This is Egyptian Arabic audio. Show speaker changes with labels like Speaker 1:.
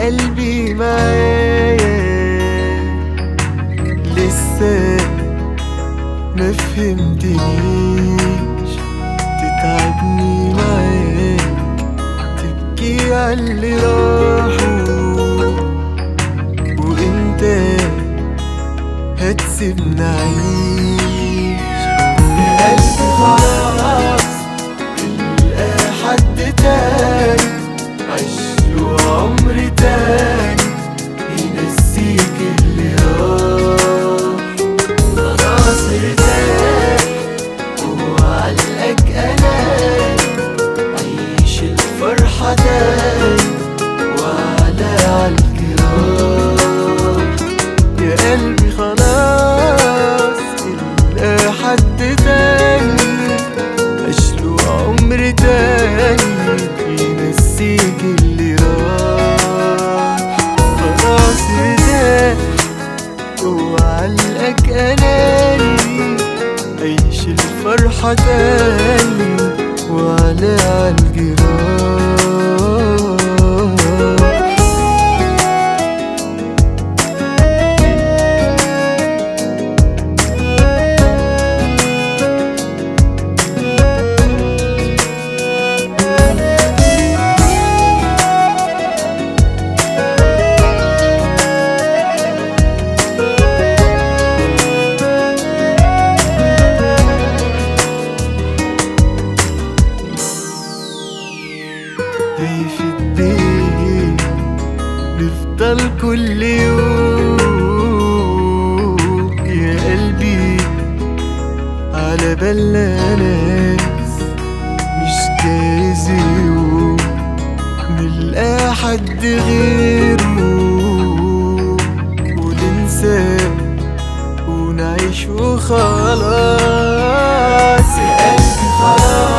Speaker 1: قلبي معايا لسه ما فهمتنيش تتعبني معاك تبكي عاللي راحوا وانت هتسيبني اعيش يا قلبي خلاص تلقى حد تاني عشله عمر تاني ينسيك اللي راح خلاص ارتاح وعلقك اناني عيش الفرحة تاني وعلى عالجراح يا قلبي خلاص تلقى حد تاني عشله عمر تاني ينسيك اللي راح خلاص ارتاح وعلقك اناني عيش الفرحة تاني وعلى عالجراح هيفيد ايه نفضل كل يوم يا قلبي على بالنا ناس مش جايز يوم نلقى حد غيره وننساه ونعيش وخلاص يا قلبي خلاص